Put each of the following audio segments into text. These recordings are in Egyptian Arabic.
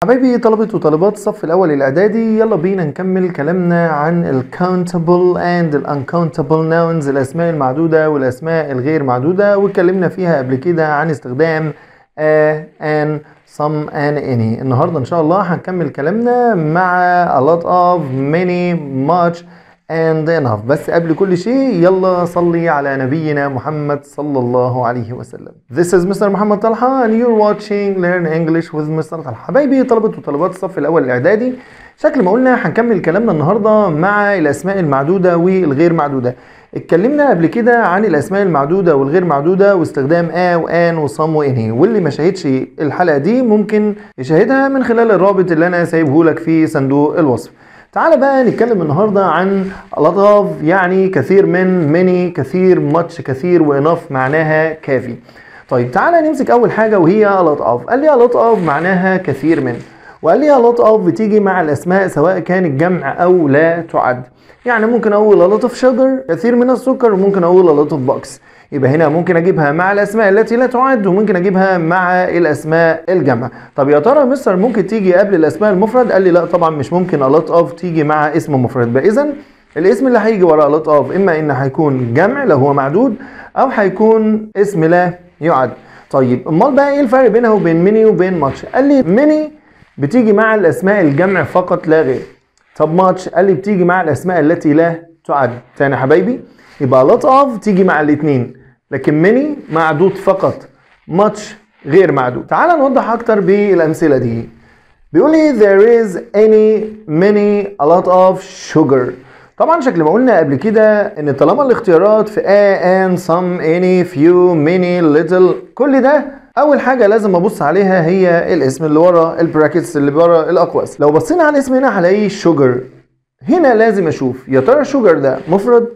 حبايبي طلبة وطالبات الصف الأول الإعدادي يلا بينا نكمل كلامنا عن ال countable and ال uncountable nouns الأسماء المعدودة والأسماء الغير معدودة واتكلمنا فيها قبل كده عن استخدام a, an, some, and any النهاردة إن شاء الله هنكمل كلامنا مع a lot of, many, much and enough بس قبل كل شيء يلا صلي على نبينا محمد صلى الله عليه وسلم This is Mr. محمد طلحة and you're watching Learn English with Mr. طلحة حبايبي طلبة وطالبات الصف الأول الإعدادي شكل ما قلنا هنكمل كلامنا النهاردة مع الأسماء المعدودة والغير معدودة اتكلمنا قبل كده عن الأسماء المعدودة والغير معدودة واستخدام آ وآن وصم وإنهي واللي ما شاهدش الحلقة دي ممكن يشاهدها من خلال الرابط اللي أنا سايبه لك في صندوق الوصف تعال بقى نتكلم النهارده عن a lot of يعني كثير من many كثير much كثير وenough معناها كافي طيب تعالى نمسك اول حاجه وهي a lot of قال لي a lot of معناها كثير من وقال لي a lot of بتيجي مع الاسماء سواء كانت جمع او لا تعد يعني ممكن اقول a lot of sugar كثير من السكر وممكن اقول a lot of bucks يبقى هنا ممكن اجيبها مع الاسماء التي لا تعد وممكن اجيبها مع الاسماء الجمع طب يا ترى مستر ممكن تيجي قبل الاسماء المفرد قال لي لا طبعا مش ممكن a lot of تيجي مع اسم مفرد بقى اذا الاسم اللي هيجي ورا a lot of اما ان هيكون جمع لو هو معدود او هيكون اسم لا يعد طيب امال بقى ايه الفرق بينها وبين ميني وبين ماتش قال لي ميني بتيجي مع الاسماء الجمع فقط لا غير طب ماتش قال لي بتيجي مع الاسماء التي لا تعد تاني يا حبايبي يبقى lot of تيجي مع الاثنين لكن many معدود فقط much غير معدود تعال نوضح اكتر بالامثله دي بيقول لي there is any many a lot of sugar طبعا شكل ما قلنا قبل كده ان طالما الاختيارات في a and some any few many little كل ده اول حاجه لازم ابص عليها هي الاسم اللي ورا البراكتس اللي ورا الاقواس لو بصينا على الاسم هنا هلاقيه sugar هنا لازم اشوف يا ترى sugar ده مفرد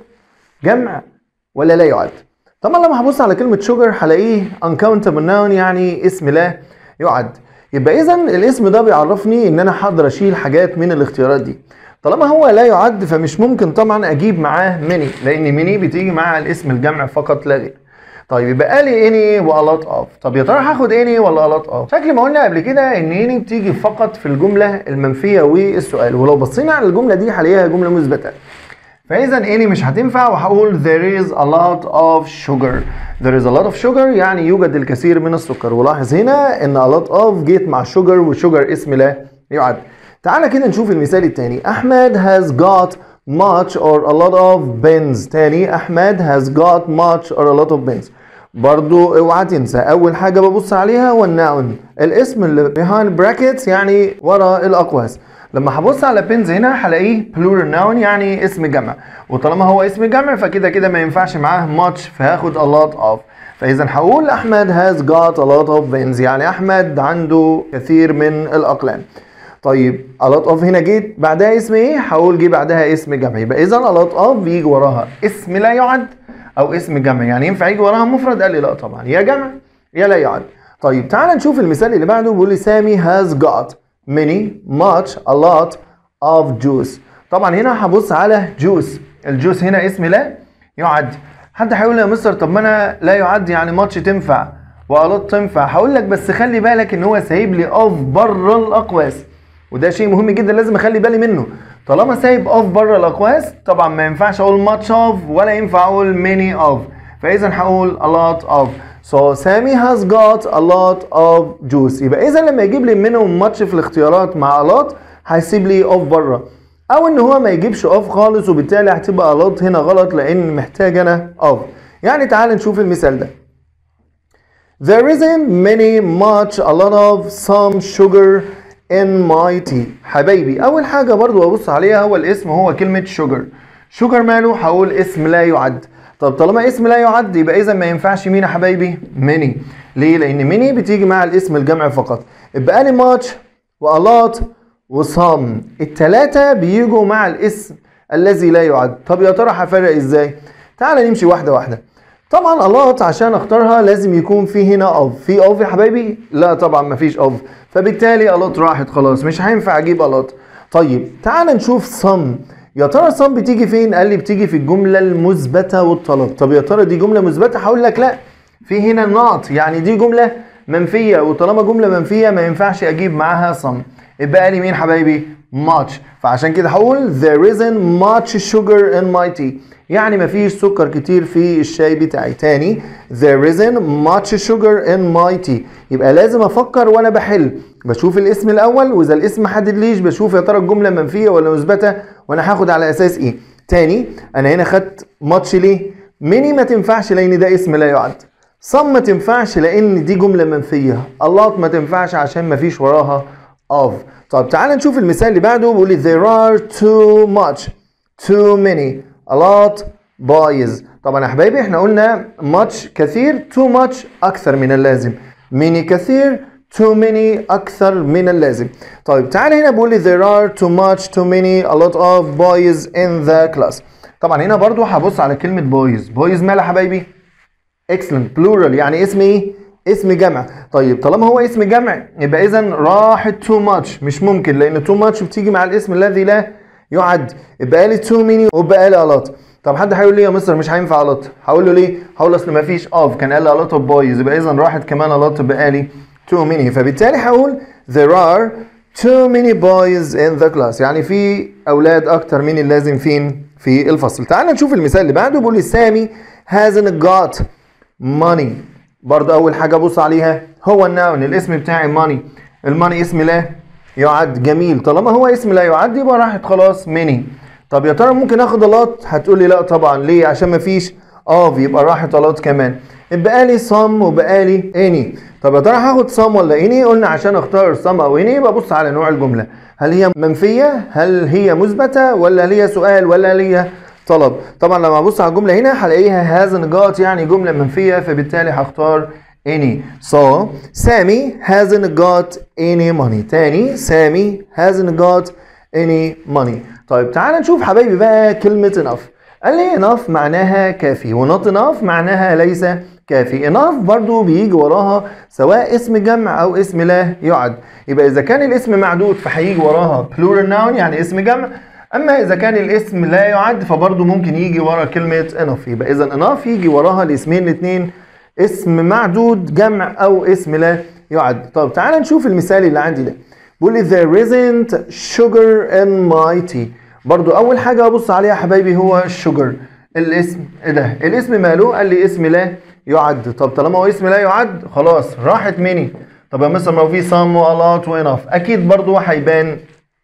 جمع ولا لا يعد طبعا لما هبص على كلمة شوجر هلاقيه uncountable noun يعني اسم لا يعد يبقى إذا الاسم ده بيعرفني إن أنا هقدر أشيل حاجات من الاختيارات دي طالما هو لا يعد فمش ممكن طبعا أجيب معاه ميني لأن ميني بتيجي مع الاسم الجمع فقط لا غير طيب يبقى لي اني والات اوف طب يا ترى هاخد اني ولا الات اوف شكل ما قلنا قبل كده ان اني بتيجي فقط في الجمله المنفيه والسؤال ولو بصينا على الجمله دي هلاقيها جمله مثبته فاذا اني مش هتنفع وهقول there is a lot of sugar there is a lot of sugar يعني يوجد الكثير من السكر ولاحظ هنا ان a lot of جيت مع sugar وsugar اسم لا يعد تعالى كده نشوف المثال الثاني احمد has got much or a lot of pens تاني احمد has got much or a lot of pens برضو اوعى تنسى اول حاجه ببص عليها هو الناون الاسم اللي behind brackets يعني ورا الاقواس لما هبص على بنز هنا هلاقيه plural noun يعني اسم جمع وطالما هو اسم جمع فكده كده ما ينفعش معاه much فهاخد a lot of فاذا هقول احمد has got a lot of pens يعني احمد عنده كثير من الاقلام طيب a lot of هنا جيت بعدها اسم ايه هقول جه بعدها اسم جمع يبقى اذا a lot of بيجي وراها اسم لا يعد او اسم جمع يعني ينفع يجي وراها مفرد قال لي لا طبعا يا جمع يا لا يعد طيب تعال نشوف المثال اللي بعده بيقول لي سامي has got many much a lot of juice طبعا هنا هبص على جوس الجوس هنا اسم لا يعد حد هيقول لي يا مستر طب ما انا لا يعد يعني ماتش تنفع والوت تنفع هقول لك بس خلي بالك ان هو سايب لي اوف بره الاقواس وده شيء مهم جدا لازم اخلي بالي منه طالما سايب اوف بره الاقواس طبعا ما ينفعش اقول much of ولا ينفع اقول many of فاذا هقول a lot of So سامي has got a lot of juice يبقى اذا لما يجيب لي منهم ماتش في الاختيارات مع a lot هيسيب لي اوف بره او ان هو ما يجيبش اوف خالص وبالتالي هتبقى a lot هنا غلط لان محتاج انا اوف يعني تعال نشوف المثال ده There isn't many much a lot of some sugar in my tea حبايبي اول حاجه برضو ابص عليها هو الاسم هو كلمه sugar sugar ماله هقول اسم لا يعد طب طالما اسم لا يعد يبقى اذا ما ينفعش مين يا حبايبي ميني ليه لان ميني بتيجي مع الاسم الجمع فقط يبقى لي ماتش والات وصام التلاتة بيجوا مع الاسم الذي لا يعد طب يا ترى هفرق ازاي تعال نمشي واحده واحده طبعا الات عشان اختارها لازم يكون في هنا اوف في اوف يا حبايبي لا طبعا مفيش اوف فبالتالي الات راحت خلاص مش هينفع اجيب الات طيب تعال نشوف صم يا ترى صم بتيجي فين قال لي بتيجي في الجمله المثبته والطلب طب يا ترى دي جمله مثبته هقول لك لا في هنا نوت يعني دي جمله منفيه وطالما جمله منفيه ما ينفعش اجيب معاها some يبقى لي مين حبايبي much فعشان كده هقول there isn't much sugar in my tea يعني مفيش سكر كتير في الشاي بتاعي تاني there isn't much sugar in my tea يبقى لازم افكر وانا بحل بشوف الاسم الاول واذا الاسم محددليش بشوف يا ترى الجمله منفيه ولا مثبته وانا هاخد على اساس ايه تاني انا هنا خدت ماتش ليه ميني ما تنفعش لان ده اسم لا يعد صم ما تنفعش لان دي جمله منفيه الله ما تنفعش عشان ما فيش وراها of طب تعال نشوف المثال اللي بعده بيقول لي there are too much too many a lot boys طبعا يا حبايبي احنا قلنا much كثير too much اكثر من اللازم many كثير too many اكثر من اللازم طيب تعال هنا بيقول لي there are too much too many a lot of boys in the class طبعا هنا برضو هبص على كلمة boys boys مالها حبايبي excellent plural يعني اسم ايه اسم جمع طيب طالما هو اسم جمع يبقى اذا راحت too much مش ممكن لان too much بتيجي مع الاسم الذي لا يعد يبقى لي too many وبقى لي a lot طب حد هيقول لي يا مستر مش هينفع a lot هقول له ليه هقول اصل ما فيش of كان قال لي a lot of boys يبقى اذا راحت كمان a lot بقى لي too many فبالتالي هقول there are too many boys in the class يعني في اولاد اكتر من اللازم فين في الفصل تعال نشوف المثال اللي بعده بيقول لي سامي hasn't got money برضه اول حاجه ابص عليها هو الناون الاسم بتاعي ماني الماني اسم لا يعد جميل طالما هو اسم لا يعد يبقى راحت خلاص ميني طب يا ترى ممكن اخد الات هتقول لي لا طبعا ليه عشان ما فيش اوف يبقى راحت الات كمان يبقى لي صم وبقى لي اني طب يا ترى هاخد صم ولا اني قلنا عشان اختار صم او اني يبقى بص على نوع الجمله هل هي منفيه هل هي مثبته ولا ليها سؤال ولا ليها طلب طبعا لما ابص على الجمله هنا هلاقيها hasn't got يعني جمله منفيه فبالتالي هختار any so سامي hasn't got any money تاني سامي hasn't got any money طيب تعال نشوف حبايبي بقى كلمه enough قال لي enough معناها كافي و not enough معناها ليس كافي enough برضو بيجي وراها سواء اسم جمع او اسم لا يعد يبقى اذا كان الاسم معدود فهيجي وراها plural noun يعني اسم جمع اما اذا كان الاسم لا يعد فبرضه ممكن يجي ورا كلمه enough يبقى اذا enough يجي وراها الاسمين الاثنين اسم معدود جمع او اسم لا يعد طب تعال نشوف المثال اللي عندي ده بيقول لي there isn't sugar in my tea برضو اول حاجه ابص عليها حبايبي هو الشوجر الاسم ايه ده الاسم ماله قال لي اسم لا يعد طب طالما هو اسم لا يعد خلاص راحت مني طب يا مستر ما هو في some و a lot و enough اكيد برضو هيبان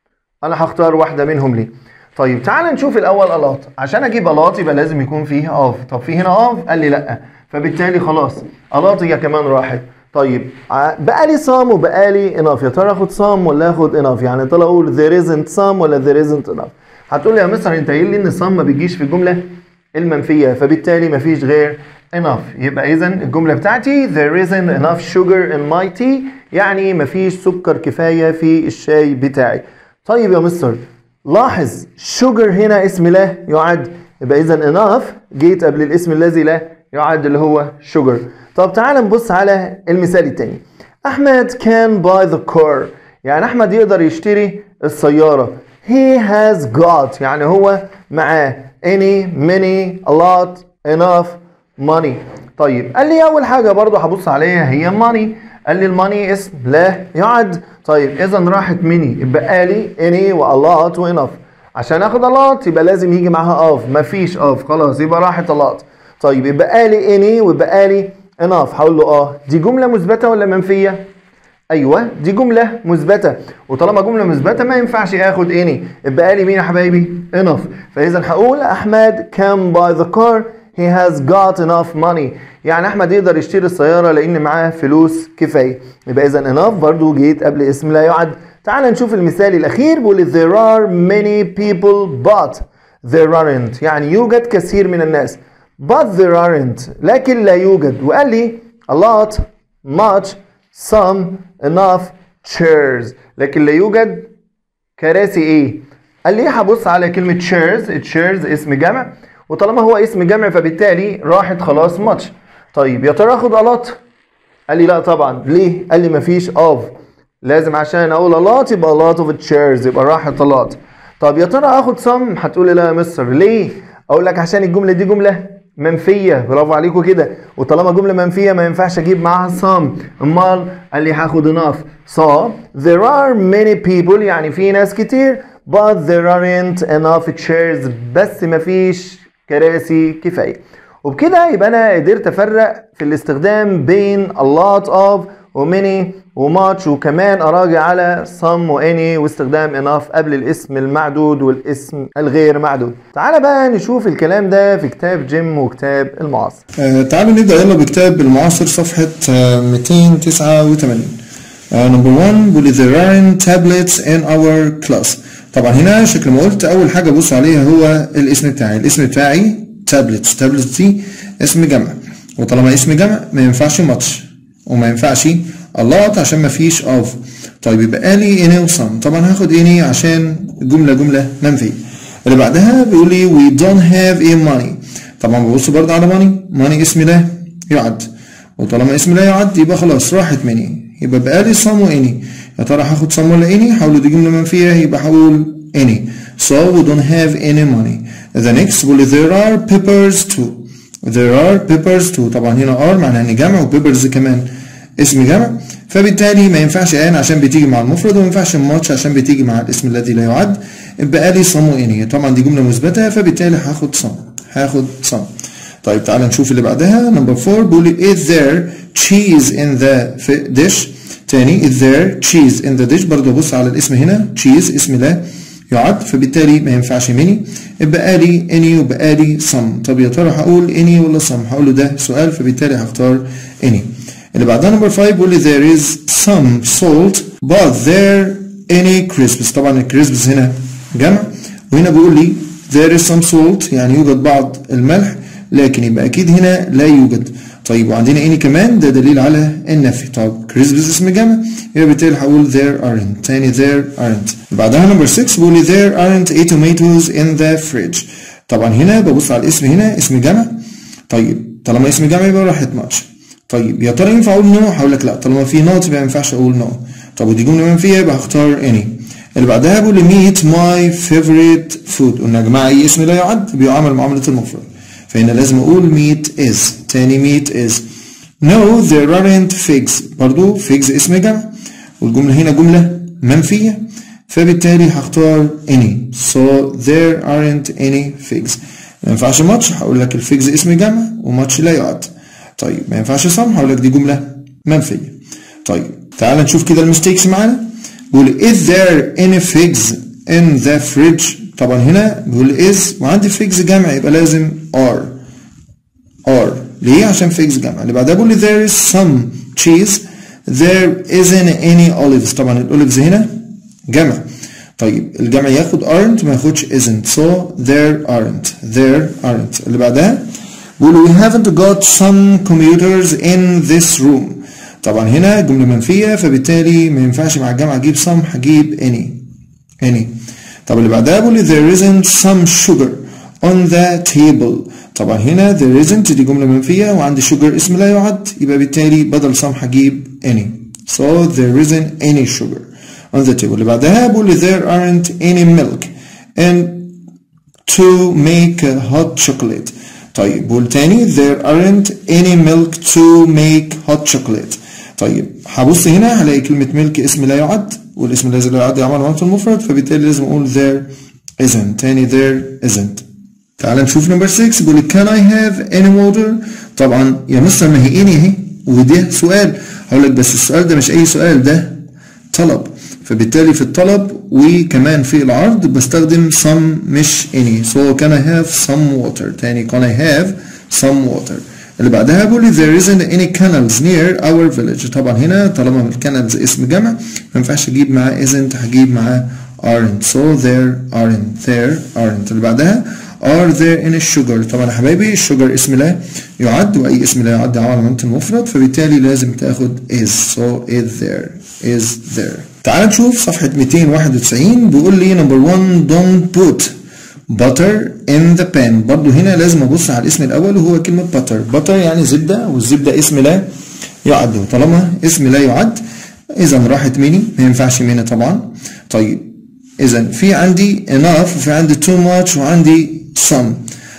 انا هختار واحده منهم ليه طيب تعال نشوف الاول الات عشان اجيب الات يبقى لازم يكون فيه اوف طب في هنا اوف قال لي لا فبالتالي خلاص الات هي كمان راحت طيب ع- بقى لي صام وبقى لي اناف يا ترى اخد صام ولا اخد اناف يعني طلع اقول there isn't some ولا there isn't enough هتقول لي يا مستر انت قايل لي ان صام ما بيجيش في الجمله المنفيه فبالتالي ما فيش غير enough يبقى اذا الجمله بتاعتي there isn't enough sugar in my tea يعني ما فيش سكر كفايه في الشاي بتاعي طيب يا مستر لاحظ sugar هنا اسم لا يعد يبقى اذا enough جيت قبل الاسم الذي لا يعد اللي هو sugar طب تعال نبص على المثال التاني احمد can buy the car يعني احمد يقدر يشتري السياره he has got يعني هو معاه any many a lot enough money طيب قال لي اول حاجه برضو هبص عليها هي money قال لي الماني اسم لا يعد طيب اذا راحت مني يبقى لي any و a lot و enough عشان اخد a lot يبقى لازم يجي معاها of مفيش of خلاص يبقى راحت a lot طيب يبقى لي any ويبقى لي enough هقول له اه دي جمله مثبته ولا منفيه ايوه دي جمله مثبته وطالما جمله مثبته ما ينفعش اخد اني يبقى لي مين يا حبايبي enough فاذا هقول احمد can buy the car he has got enough money يعني احمد يقدر يشتري السياره لان معاه فلوس كفايه يبقى اذا enough برضو جيت قبل اسم لا يعد تعال نشوف المثال الاخير بيقول there are many people but there aren't يعني يوجد كثير من الناس but there aren't لكن لا يوجد وقال لي a lot much some enough chairs لكن لا يوجد كراسي ايه قال لي هبص على كلمة chairs chairs اسم جمع وطالما هو اسم جمع فبالتالي راحت خلاص much طيب يا ترى اخد a lot قال لي لا طبعا ليه قال لي مفيش of لازم عشان اقول a lot يبقى a lot of chairs يبقى راحت a lot طب يا ترى اخد some هتقولي لا يا مستر ليه اقول لك عشان الجملة دي جملة منفيه برافو عليكم كده وطالما جمله منفيه ما ينفعش اجيب معاها some امال قال لي هاخد enough so there are many people يعني في ناس كتير but there aren't enough chairs بس مفيش كراسي كفايه وبكده يبقى انا قدرت افرق في الاستخدام بين a lot of وميني وماتش وكمان اراجع على some واني واستخدام enough قبل الاسم المعدود والاسم الغير معدود تعال بقى نشوف الكلام ده في كتاب جيم وكتاب المعاصر آه تعالوا نبدأ يلا بكتاب المعاصر صفحة آه 289 نمبر 1 بيقول there aren't tablets in our class طبعا هنا شكل ما قلت أول حاجة بص عليها هو الاسم بتاعي الاسم بتاعي tablets tablets دي اسم جمع وطالما اسم جمع ما ينفعش ماتش وما ينفعش a lot عشان ما فيش of طيب يبقى لي any وسم طبعا هاخد any عشان الجملة جملة منفية اللي بعدها بيقول لي we don't have a money طبعا ببص برضه على money money اسم لا يعد وطالما اسم لا يعد يبقى خلاص راحت مني يبقى بقى لي some و any يا ترى هاخد some ولا any هقول دي جملة منفية يبقى هقول any so we don't have any money the next بيقول لي there are peppers too there are peppers too طبعا هنا are معناها ان جمع وبيبرز كمان اسم جمع فبالتالي ما ينفعش ان عشان بتيجي مع المفرد وما ينفعش ماتش عشان بتيجي مع الاسم الذي لا يعد يبقى لي صم واني طبعا دي جمله مثبته فبالتالي هاخد صم هاخد صم طيب تعالى نشوف اللي بعدها نمبر 4 بيقول لي is there cheese in the dish تاني is there cheese in the dish برضه بص على الاسم هنا cheese اسم لا يعد فبالتالي ما ينفعش مني يبقى لي اني وبقى لي صم طب يا ترى هقول اني ولا صم هقول له ده سؤال فبالتالي هختار اني اللي بعدها نمبر 5 بيقول لي there is some salt but there any crisps طبعا الكريسبس هنا جمع وهنا بيقول لي there is some salt يعني يوجد بعض الملح لكن يبقى اكيد هنا لا يوجد طيب وعندنا اني كمان ده دليل على النفي طب كريسبس اسم جمع يبقى بالتالي هقول there aren't تاني there aren't بعدها نمبر 6 بيقول لي there aren't a tomatoes in the fridge طبعا هنا ببص على الاسم هنا اسم جمع طيب طالما اسم جمع يبقى راحت ماتش طيب يا ترى ينفع اقول نو هقول لك لا طالما في نوت يبقى ما ينفعش اقول نو طب ودي جمله منفيه يبقى هختار اني اللي بعدها بيقول لي ميت ماي فيفوريت فود قلنا يا جماعه اي اسم لا يعد بيعامل معامله المفرد فهنا لازم اقول ميت از تاني ميت از No there aren't figs برضو figs اسم جمع والجملة هنا جملة منفية فبالتالي هختار any so there aren't any figs ما ينفعش ماتش هقول لك الفيجز اسم جمع وماتش لا يعد طيب ما ينفعش صم هقول لك دي جملة منفية طيب تعال نشوف كده المستيكس معانا بيقول is there any figs in the fridge طبعا هنا بيقول is وعندي figs جمع يبقى لازم are are ليه عشان figs جمع اللي بعدها بيقول لي there is some cheese there isn't any olives طبعا الاوليفز هنا جمع طيب الجمع ياخد aren't ما ياخدش isn't so there aren't there aren't اللي بعدها بيقول we haven't got some computers in this room طبعا هنا جملة منفية فبالتالي ما ينفعش مع الجمع اجيب some هجيب any any طب اللي بعدها بيقول there isn't some sugar on the table طبعا هنا there isn't دي جملة منفية وعندي sugar اسم لا يعد يبقى بالتالي بدل some هجيب any so there isn't any sugar on the table اللي بعدها بيقول there aren't any milk and to make hot chocolate طيب بقول تاني there aren't any milk to make hot chocolate طيب هبص هنا هلاقي كلمة ملك اسم لا يعد والاسم الذي لا يعد يعمل علامة المفرد فبالتالي لازم اقول there isn't تاني there isn't تعال نشوف نمبر 6 بيقول can I have any water طبعا يا مستر ما هي اني اهي وده سؤال هقول لك بس السؤال ده مش اي سؤال ده طلب فبالتالي في الطلب وكمان في العرض بستخدم some مش any so can I have some water تاني can I have some water اللي بعدها بيقول لي there isn't any canals near our village طبعا هنا طالما الكانالز اسم جمع ما ينفعش اجيب معاه isn't هجيب معاه aren't so there aren't there aren't اللي بعدها are there any sugar طبعا يا حبايبي الشجر اسم لا يعد واي اسم لا يعد على علامة المفرد فبالتالي لازم تاخد is so is there is there تعال نشوف صفحة 291 بيقول لي نمبر 1 don't put butter in the pan برضو هنا لازم ابص على الاسم الاول وهو كلمة butter butter يعني زبدة والزبدة اسم لا يعد وطالما اسم لا يعد اذا راحت مني ما ينفعش مني طبعا طيب اذا في عندي enough وفي عندي too much وعندي some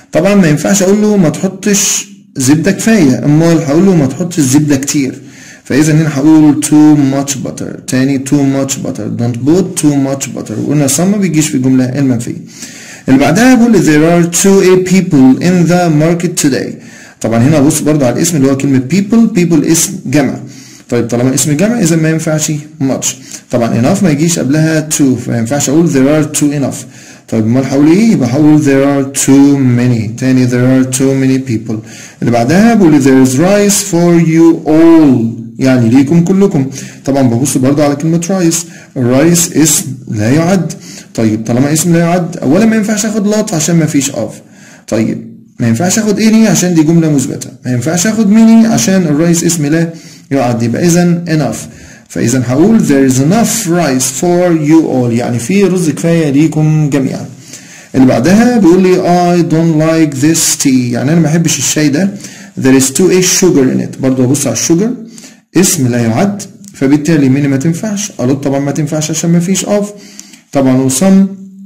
طبعا ما ينفعش اقول له ما تحطش زبده كفايه امال هقول له ما تحطش زبده كتير فاذا هنا هقول too much butter تاني too much butter don't put too much butter وقلنا some ما بيجيش في الجمله المنفيه اللي بعدها بقول there are two a people in the market today طبعا هنا بص برضو على الاسم اللي هو كلمه people people اسم جمع طيب طالما اسم جمع اذا ما ينفعش much طبعا enough ما يجيش قبلها to فما ينفعش اقول there are two enough طيب امال هقول ايه يبقى هقول there are too many تاني there are too many people اللي بعدها بقول there is rice for you all يعني ليكم كلكم طبعا ببص برضه على كلمة رايس الرايس اسم لا يعد طيب طالما اسم لا يعد اولا ما ينفعش اخد لات عشان ما فيش اوف طيب ما ينفعش اخد اني عشان دي جملة مثبتة ما ينفعش اخد ميني عشان الرايس اسم لا يعد يبقى اذا enough فاذا هقول there is enough rice for you all يعني في رز كفاية ليكم جميعا اللي بعدها بيقول لي I don't like this tea يعني انا ما بحبش الشاي ده there is too a sugar in it برضه ابص على الشوجر اسم لا يعد فبالتالي مين ما تنفعش قالت طبعا ما تنفعش عشان ما فيش اوف طبعا وسم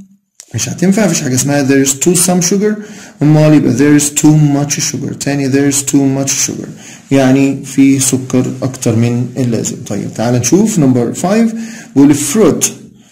مش هتنفع مفيش حاجه اسمها there is too some sugar امال يبقى there is too much sugar تاني there is too much sugar يعني في سكر اكتر من اللازم طيب تعال نشوف نمبر 5 بيقول fruit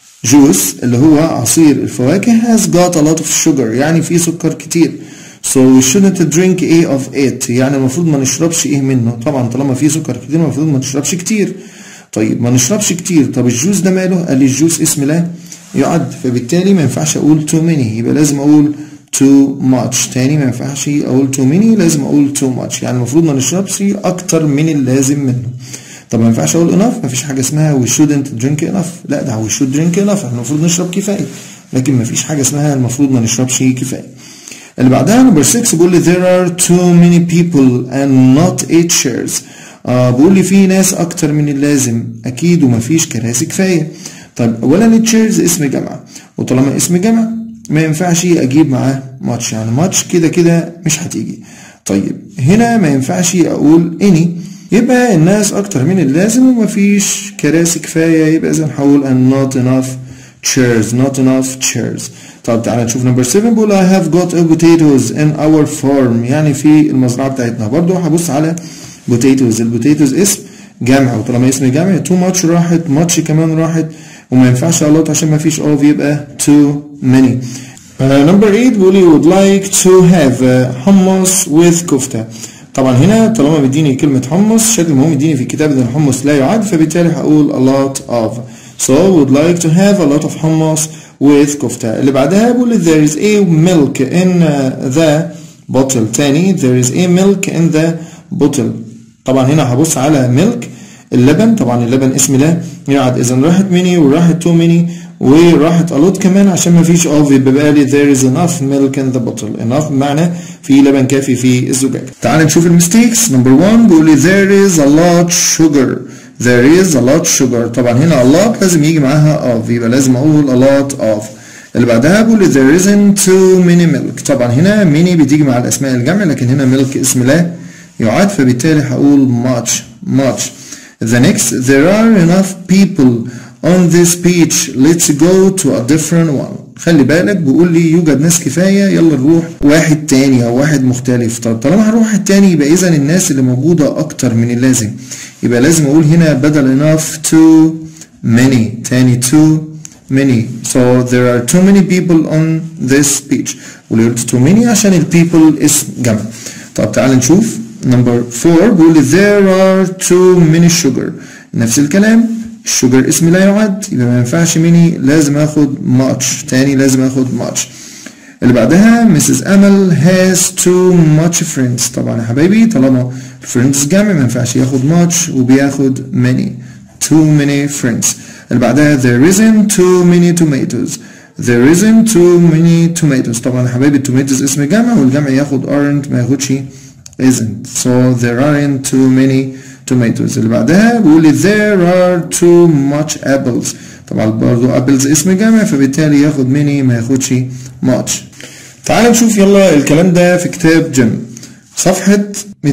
جوس اللي هو عصير الفواكه has got a lot of sugar يعني فيه سكر كتير so we shouldn't drink a of it يعني المفروض ما نشربش ايه منه طبعا طالما فيه سكر كتير المفروض ما نشربش كتير طيب ما نشربش كتير طب الجوس ده ماله قال لي الجوس اسم لا يعد فبالتالي ما ينفعش اقول too many يبقى لازم اقول too much تاني ما ينفعش اقول too many لازم اقول too much يعني المفروض ما نشربش اكتر من اللازم منه طب ما ينفعش اقول enough ما فيش حاجه اسمها we shouldn't drink enough لا ده we should drink enough احنا المفروض نشرب كفايه لكن ما فيش حاجه اسمها المفروض ما نشربش كفايه اللي بعدها نمبر 6 بيقول لي there are too many people and not eight chairs آه بيقول لي في ناس اكتر من اللازم اكيد وما فيش كراسي كفايه طيب اولا التشيرز اسم جمع وطالما اسم جمع ما ينفعش اجيب معاه ماتش يعني ماتش كده كده مش هتيجي طيب هنا ما ينفعش اقول اني يبقى الناس اكتر من اللازم ومفيش كراسي كفايه يبقى اذا هقول and not enough chairs not enough chairs طب تعالى نشوف نمبر 7 بيقول I have got a potatoes in our farm يعني في المزرعه بتاعتنا برضو هبص على potatoes البوتيتوز اسم جمع وطالما اسم جمع too much راحت much كمان راحت وما ينفعش a lot عشان ما فيش of يبقى too many نمبر uh, 8 بيقول لي would like to have uh, hummus with كفتة طبعا هنا طالما مديني كلمة حمص شكل ما هو مديني في الكتاب ان الحمص لا يعد فبالتالي هقول a lot of so would like to have a lot of hummus with كفتة اللي بعدها بيقول لي there is a milk in uh, the bottle تاني there is a milk in the bottle طبعا هنا هبص على milk اللبن طبعا اللبن اسم لا يعد اذا راحت ميني وراحت تو ميني وراحت الوت كمان عشان ما فيش اوف يبقى بقى لي there is enough milk in the bottle enough بمعنى في لبن كافي في الزجاج تعال نشوف المستيكس نمبر 1 بيقول لي there is a lot sugar there is a lot sugar طبعا هنا a lot لازم يجي معاها of يبقى لازم اقول a lot of اللي بعدها بيقول لي there isn't too many milk طبعا هنا many بتيجي مع الاسماء الجمع لكن هنا milk اسم لا يعد فبالتالي هقول much much The next, there are enough people on this beach. Let's go to a different one. خلي بالك بيقول لي يوجد ناس كفاية يلا نروح واحد تاني أو واحد مختلف طب طالما هنروح واحد تاني يبقى إذا الناس اللي موجودة أكتر من اللازم يبقى لازم أقول هنا بدل enough too many تاني too many so there are too many people on this beach وليه قلت too many عشان ال people اسم جمع طب تعال نشوف نمبر 4 بيقول لي there are too many sugar نفس الكلام الشوجر اسم لا يعد يبقى ما ينفعش مني لازم اخد much تاني لازم اخد much اللي بعدها مسز امل has too much friends طبعا يا حبايبي طالما friends جمع ما ينفعش ياخد much وبياخد many too many friends اللي بعدها there isn't too many tomatoes there isn't too many tomatoes طبعا يا حبايبي tomatoes اسم جمع والجمع ياخد aren't ما ياخدش isn't so there aren't too many tomatoes اللي بعدها بيقول لي there are too much apples طبعا برضو apples اسم جمع فبالتالي ياخد many ما ياخدش much تعال نشوف يلا الكلام ده في كتاب جيم صفحة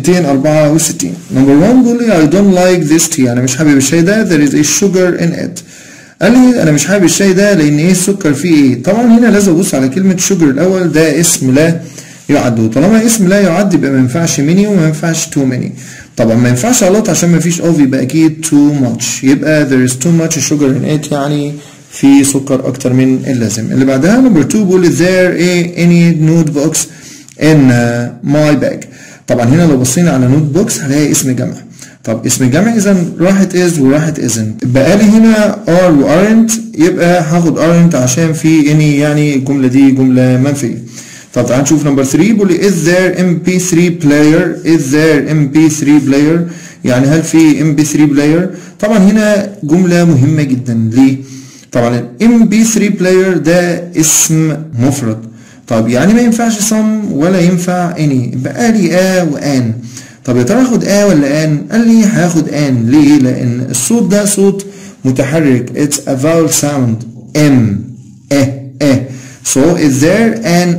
264 نمبر 1 بيقول لي I don't like this tea أنا مش حابب الشاي ده there is a sugar in it قال لي أنا مش حابب الشاي ده لأن إيه السكر فيه إيه طبعا هنا لازم أبص على كلمة sugar الأول ده اسم لا يعد وطالما اسم لا يعد يبقى ما ينفعش many وما ينفعش too many طبعا ما ينفعش a lot عشان ما فيش of يبقى اكيد too much يبقى there is too much sugar in it يعني في سكر اكتر من اللازم اللي بعدها نمبر 2 بيقول is there a any notebooks in uh, my bag طبعا هنا لو بصينا على نوت بوكس هنلاقي اسم جمع طب اسم جمع اذا راحت is وراحت isn't بقى لي هنا are و aren't يبقى هاخد aren't عشان في any يعني الجمله دي جمله منفيه طب تعال نشوف نمبر 3 بيقول لي is there mp3 player is there mp3 player يعني هل في mp3 player طبعا هنا جمله مهمه جدا ليه طبعا ال mp3 player ده اسم مفرد طب يعني ما ينفعش some ولا ينفع any بقى لي a وان طب يا ترى اخد a ولا ان قال لي هاخد ان ليه لان الصوت ده صوت متحرك it's a vowel sound m اه اه so is there an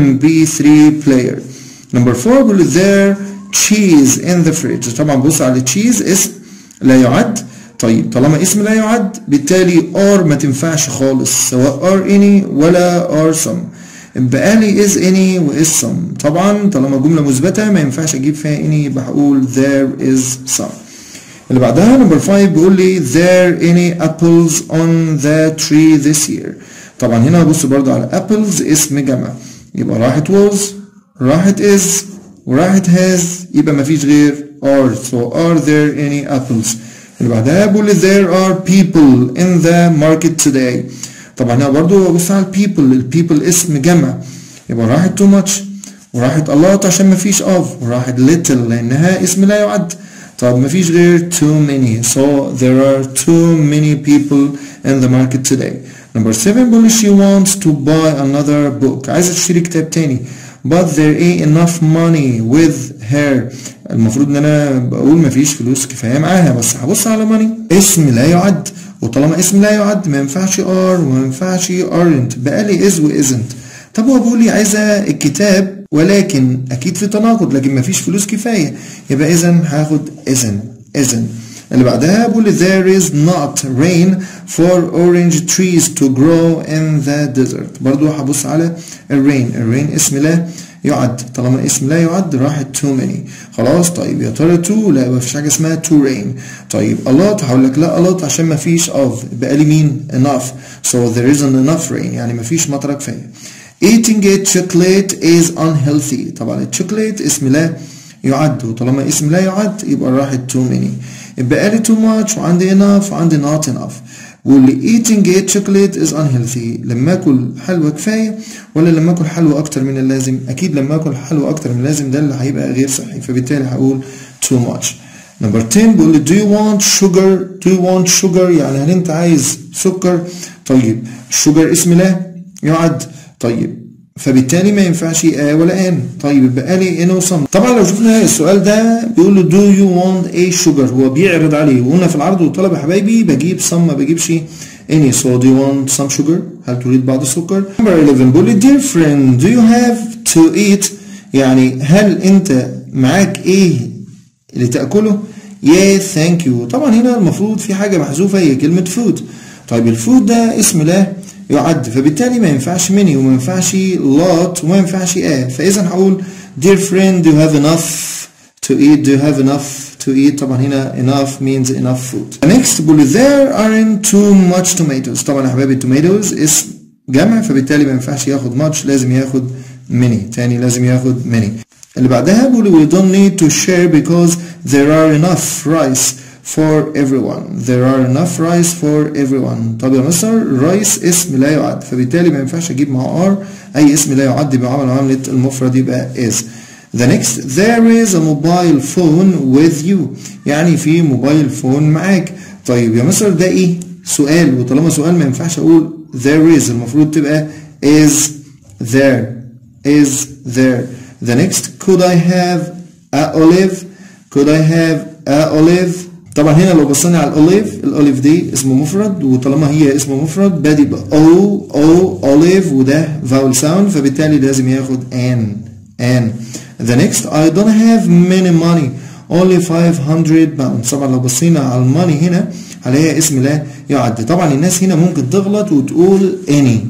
mp3 player number 4 بيقول there cheese in the fridge طبعا بص على cheese اسم لا يعد طيب طالما اسم لا يعد بالتالي are ما تنفعش خالص سواء are any ولا are some بقى لي is any و is some طبعا طالما جملة مثبتة ما ينفعش اجيب فيها any يبقى هقول there is some اللي بعدها نمبر 5 بيقول لي there any apples on the tree this year طبعا هنا هبص برضو على apples اسم جمع يبقى راحت was راحت is وراحت has يبقى مفيش غير are so are there any apples اللي بعدها بيقول لي there are people in the market today طبعا هنا برضو ببص على people ال people اسم جمع يبقى راحت too much وراحت a lot عشان مفيش of وراحت little لأنها اسم لا يعد طب مفيش غير too many so there are too many people in the market today number 7 بيقول she wants to buy another book عايزة تشتري كتاب تاني but there ain't enough money with her المفروض ان انا بقول مفيش فلوس كفايه معاها بس هبص على money اسم لا يعد وطالما اسم لا يعد ما ينفعش are وما ينفعش aren't بقى لي is و isn't طب هو بيقول لي عايزه الكتاب ولكن اكيد في تناقض لكن مفيش فلوس كفايه يبقى اذا هاخد isn't isn't اللي بعدها بيقول لي there is not rain for orange trees to grow in the desert برضو هبص على الرين الرين اسم لا يعد طالما اسم لا يعد راحت too many خلاص طيب يا ترى to لا مفيش حاجه اسمها to rain طيب a lot هقول لك لا a lot عشان مفيش of بقى لي مين enough so there isn't enough rain يعني مفيش مطره كفايه eating a chocolate is unhealthy طبعا الشوكولات اسم لا يعد وطالما اسم لا يعد يبقى راحت too many يبقى لي too much وعندي enough وعندي not enough واللي eating a chocolate is unhealthy لما اكل حلوى كفايه ولا لما اكل حلوى اكتر من اللازم اكيد لما اكل حلوى اكتر من اللازم ده اللي هيبقى غير صحي فبالتالي هقول too much نمبر 10 بيقول لي do you want sugar do you want sugar يعني هل انت عايز سكر طيب الشوجر اسم لا يعد طيب فبالتالي ما ينفعش آه ولا ان طيب يبقى لي ان وصم طبعا لو شفنا السؤال ده بيقول له do you want a sugar هو بيعرض عليه وقلنا في العرض والطلب يا حبايبي بجيب some ما بجيبش any so do you want some sugar هل تريد بعض السكر number 11 بيقول لي dear friend do you have to eat يعني هل انت معاك ايه اللي تاكله yeah thank you طبعا هنا المفروض في حاجه محذوفه هي كلمه food طيب الفود ده اسم لا يعد فبالتالي ما ينفعش many وما ينفعش lot وما ينفعش a فاذا هقول dear friend do you have enough to eat do you have enough to eat طبعا هنا enough means enough food next بقول there aren't too much tomatoes طبعا يا حبايبي tomatoes اسم جمع فبالتالي ما ينفعش ياخد much لازم ياخد many تاني لازم ياخد many اللي بعدها بقول we don't need to share because there are enough rice for everyone there are enough rice for everyone طب يا مستر rice اسم لا يعد فبالتالي ما ينفعش اجيب مع are اي اسم لا يعد بعمل معاملة المفرد يبقى is the next there is a mobile phone with you يعني في موبايل فون معاك طيب يا مستر ده ايه سؤال وطالما سؤال ما ينفعش اقول there is المفروض تبقى is there is there the next could I have a olive could I have a olive طبعا هنا لو بصينا على الاوليف الاوليف دي اسمه مفرد وطالما هي اسمه مفرد بادي ب او او اوليف وده فاول ساوند فبالتالي لازم ياخد ان ان the next I don't have many money only 500 pounds طبعا لو بصينا على الماني هنا هنلاقيها اسم لا يعد طبعا الناس هنا ممكن تغلط وتقول any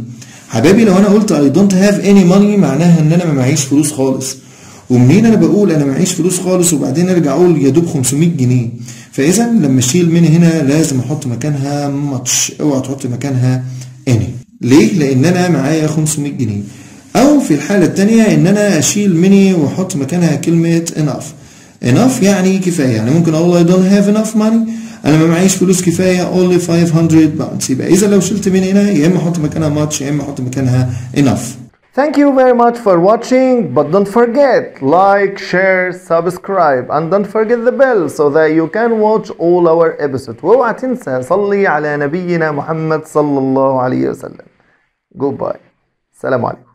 حبايبي لو انا قلت I don't have any money معناها ان انا ما معيش فلوس خالص ومنين انا بقول انا معيش فلوس خالص وبعدين ارجع اقول يا دوب 500 جنيه فاذا لما اشيل من هنا لازم احط مكانها ماتش اوعى تحط مكانها any ليه لان انا معايا 500 جنيه او في الحاله الثانيه ان انا اشيل مني واحط مكانها كلمه enough enough يعني كفايه يعني ممكن اقول I don't have enough money انا ما معيش فلوس كفايه only 500 pounds يبقى اذا لو شلت من هنا يا اما احط مكانها much يا اما احط مكانها enough Thank you very much for watching, but don't forget like, share, subscribe, and don't forget the bell so that you can watch all our episodes. واوعى تنسى صلي على نبينا محمد صلى الله عليه وسلم. Goodbye. السلام عليكم.